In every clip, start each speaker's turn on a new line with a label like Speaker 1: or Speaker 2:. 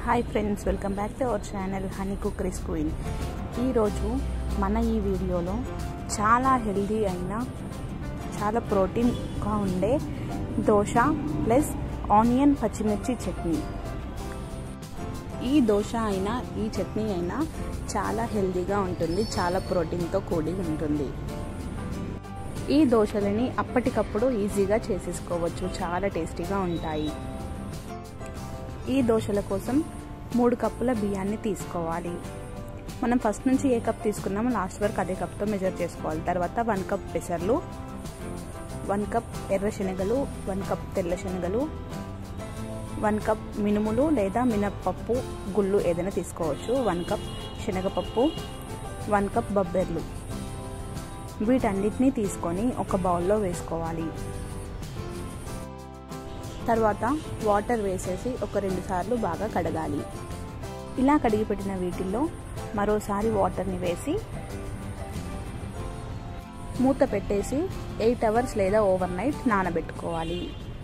Speaker 1: hi friends welcome back to our channel Honey Cookeries Queen ఈరోజు మన ఈ వీడియోలో చాలా హెల్దీ అయిన చాలా ప్రోటీన్గా ఉండే దోశ ప్లస్ ఆనియన్ పచ్చిమిర్చి చట్నీ ఈ దోశ అయినా ఈ చట్నీ అయినా చాలా హెల్దీగా ఉంటుంది చాలా ప్రోటీన్తో కూడి ఉంటుంది ఈ దోశలని అప్పటికప్పుడు ఈజీగా చేసేసుకోవచ్చు చాలా టేస్టీగా ఉంటాయి ఈ దోశల కోసం మూడు కప్పుల బియ్యాన్ని తీసుకోవాలి మనం ఫస్ట్ నుంచి ఏ కప్ తీసుకున్నామో లాస్ట్ వరకు అదే కప్తో మెజర్ చేసుకోవాలి తర్వాత వన్ కప్ పెసర్లు వన్ కప్ ఎర్ర శనగలు వన్ కప్ తెల్ల శనగలు వన్ కప్ మినుములు లేదా మినప్పప్పు గుళ్ళు ఏదైనా తీసుకోవచ్చు వన్ కప్ శనగపప్పు వన్ కప్ బొబ్బెర్లు వీటన్నిటినీ తీసుకొని ఒక బౌల్లో వేసుకోవాలి తర్వాత వాటర్ వేసేసి ఒక రెండు సార్లు బాగా కడగాలి ఇలా కడిగి పెట్టిన వీటిల్లో మరోసారి వాటర్ని వేసి మూత పెట్టేసి ఎయిట్ అవర్స్ లేదా ఓవర్ నైట్ నానబెట్టుకోవాలి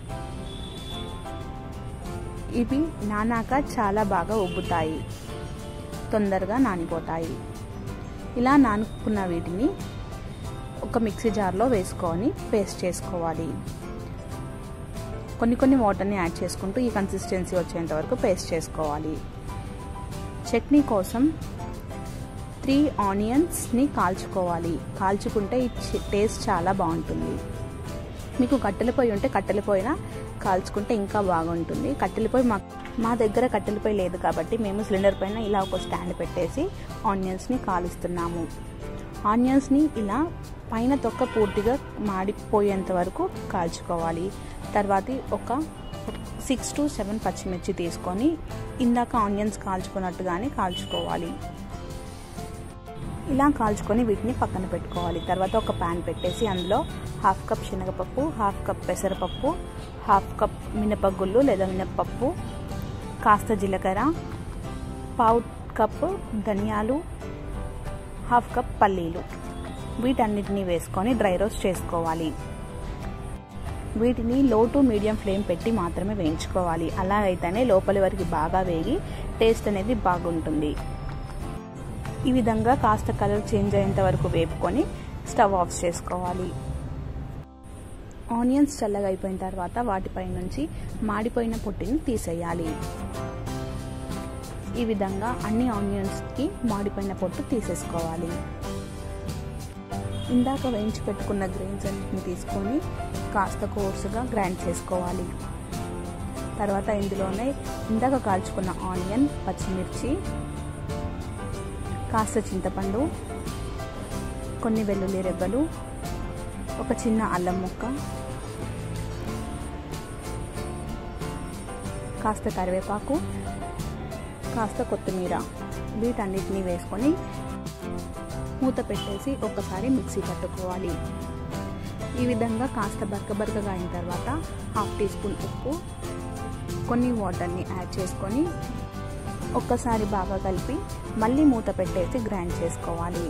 Speaker 1: ఇవి నానాక చాలా బాగా ఉబ్బుతాయి తొందరగా నానిపోతాయి ఇలా నానుకున్న వీటిని ఒక మిక్సీ జార్లో వేసుకొని పేస్ట్ చేసుకోవాలి కొన్ని కొన్ని వాటర్ని యాడ్ చేసుకుంటూ ఈ కన్సిస్టెన్సీ వచ్చేంత వరకు పేస్ట్ చేసుకోవాలి చట్నీ కోసం త్రీ ఆనియన్స్ని కాల్చుకోవాలి కాల్చుకుంటే ఈ టేస్ట్ చాలా బాగుంటుంది మీకు కట్టెల పొయ్యి ఉంటే కట్టెల పొయ్యిన కాల్చుకుంటే ఇంకా బాగుంటుంది కట్టెల పొయ్యి మా మా దగ్గర కట్టెల పొయ్యి లేదు కాబట్టి మేము సిలిండర్ పైన ఇలా ఒక స్టాండ్ పెట్టేసి ఆనియన్స్ని కాలుస్తున్నాము ఆనియన్స్ని ఇలా పైన తొక్క పూర్తిగా మాడిపోయేంత వరకు కాల్చుకోవాలి తర్వాత ఒక సిక్స్ టు సెవెన్ పచ్చిమిర్చి తీసుకొని ఇందాక ఆనియన్స్ కాల్చుకున్నట్టుగానే కాల్చుకోవాలి ఇలా కాల్చుకొని వీటిని పక్కన పెట్టుకోవాలి తర్వాత ఒక ప్యాన్ పెట్టేసి అందులో హాఫ్ కప్ శనగపప్పు హాఫ్ కప్ పెసరపప్పు హాఫ్ కప్ మినపగుళ్ళు లేదా మినపప్పు కాస్త జీలకర్ర పావు కప్ ధనియాలు హాఫ్ కప్ పల్లీలు వీటన్నిటిని వేసుకొని డ్రై రోస్ట్ చేసుకోవాలి వీటిని లో టు మీడియం ఫ్లేమ్ పెట్టి మాత్రమే వేయించుకోవాలి అలా అయితేనే లోపలి వరకు బాగా వేగి టేస్ట్ అనేది బాగుంటుంది ఈ విధంగా కాస్త కలర్ చేంజ్ అయ్యేంత వరకు వేపుకొని స్టవ్ ఆఫ్ చేసుకోవాలి ఆనియన్స్ చల్లగా అయిపోయిన తర్వాత వాటిపై నుంచి మాడిపోయిన పొట్టిని తీసేయాలి ఈ విధంగా అన్ని ఆనియన్స్కి మాడిపోయిన పొట్టు తీసేసుకోవాలి ఇందాక వేయించి పెట్టుకున్న గ్రెయిన్స్ అన్నిటిని తీసుకొని కాస్త కోర్సుగా గ్రైండ్ చేసుకోవాలి తర్వాత ఇందులోనే ఇందాక కాల్చుకున్న ఆనియన్ పచ్చిమిర్చి కాస్త చింతపండు కొన్ని వెల్లుల్లి రెబ్బలు ఒక చిన్న అల్లం ముక్క కాస్త కరివేపాకు కాస్త కొత్తిమీర వీటన్నిటిని వేసుకొని మూత పెట్టేసి ఒకసారి మిక్సీ పట్టుకోవాలి ఈ విధంగా కాస్త బరక బరకగా అయిన తర్వాత హాఫ్ టీ స్పూన్ ఉప్పు కొన్ని వాటర్ని యాడ్ చేసుకొని ఒక్కసారి బాగా కలిపి మళ్ళీ మూత పెట్టేసి గ్రైండ్ చేసుకోవాలి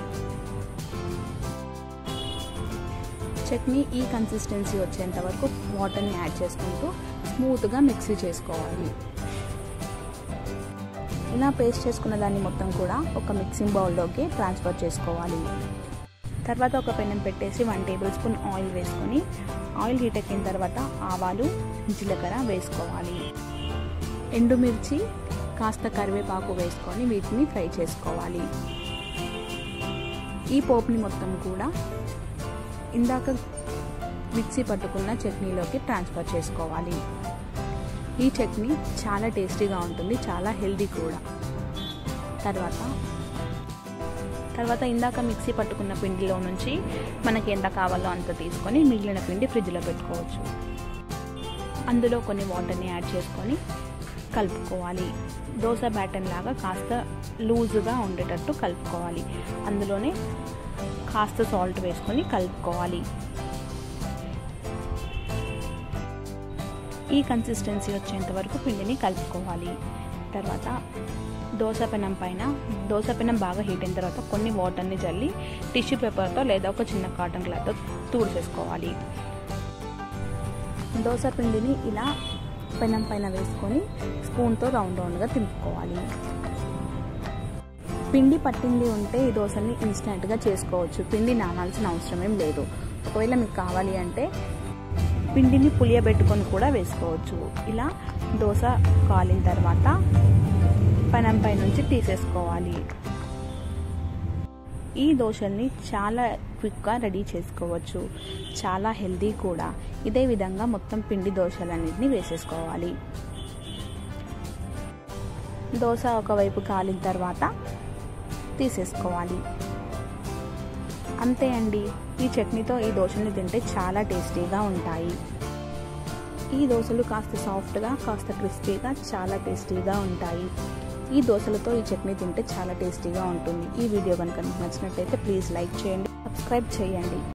Speaker 1: చట్నీ ఈ కన్సిస్టెన్సీ వచ్చేంత వరకు వాటర్ని యాడ్ చేసుకుంటూ స్మూత్గా మిక్సీ చేసుకోవాలి ఇలా పేస్ట్ చేసుకున్న దాన్ని మొత్తం కూడా ఒక మిక్సింగ్ బౌల్లోకి ట్రాన్స్ఫర్ చేసుకోవాలి తర్వాత ఒక పెనం పెట్టేసి వన్ టేబుల్ స్పూన్ ఆయిల్ వేసుకొని ఆయిల్ హీట్ ఎక్కిన తర్వాత ఆవాలు జీలకర్ర వేసుకోవాలి ఎండుమిర్చి కాస్త కరివేపాకు వేసుకొని వీటిని ఫ్రై చేసుకోవాలి ఈ పోపుని మొత్తం కూడా ఇందాక మిక్సీ పట్టుకున్న చట్నీలోకి ట్రాన్స్ఫర్ చేసుకోవాలి ఈ చట్నీ చాలా టేస్టీగా ఉంటుంది చాలా హెల్దీ కూడా తర్వాత తర్వాత ఇందాక మిక్సీ పట్టుకున్న పిండిలో నుంచి మనకి ఎంత కావాలో అంత తీసుకొని మిగిలిన పిండి ఫ్రిడ్జ్లో పెట్టుకోవచ్చు అందులో కొన్ని వాటర్ని యాడ్ చేసుకొని కలుపుకోవాలి దోశ బ్యాటన్ లాగా కాస్త లూజుగా ఉండేటట్టు కలుపుకోవాలి అందులోనే కాస్త సాల్ట్ వేసుకొని కలుపుకోవాలి ఈ కన్సిస్టెన్సీ వచ్చేంత వరకు పిండిని కలుపుకోవాలి తర్వాత దోశ పెనం పైన దోశ పెనం బాగా హీట్ అయిన తర్వాత కొన్ని వాటర్ని జల్లి టిష్యూ పేపర్తో లేదా ఒక చిన్న కాటన్ క్లాత్తో తూడ్చేసుకోవాలి దోశ పిండిని ఇలా పెనం పైన వేసుకొని స్పూన్తో రౌండ్ రౌండ్గా తింపుకోవాలి పిండి పట్టింది ఉంటే ఈ దోశని ఇన్స్టెంట్గా చేసుకోవచ్చు పిండి నానాల్సిన అవసరం ఏం లేదు ఒకవేళ మీకు కావాలి అంటే పిండిని పులియబెట్టుకొని కూడా వేసుకోవచ్చు ఇలా దోశ కాలిన తర్వాత పెనం పై నుంచి తీసేసుకోవాలి ఈ దోశల్ని చాలా క్విక్గా రెడీ చేసుకోవచ్చు చాలా హెల్దీ కూడా ఇదే విధంగా మొత్తం పిండి దోశలన్నింటినీ వేసేసుకోవాలి దోశ ఒకవైపు కాలిన తర్వాత తీసేసుకోవాలి అంతే అండి ఈ చట్నీతో ఈ దోశని తింటే చాలా టేస్టీగా ఉంటాయి ఈ దోశలు కాస్త సాఫ్ట్గా కాస్త క్రిస్పీగా చాలా టేస్టీగా ఉంటాయి ఈ దోశలతో ఈ చట్నీ తింటే చాలా టేస్టీగా ఉంటుంది ఈ వీడియో కనుక మీకు నచ్చినట్లయితే ప్లీజ్ లైక్ చేయండి సబ్స్క్రైబ్ చేయండి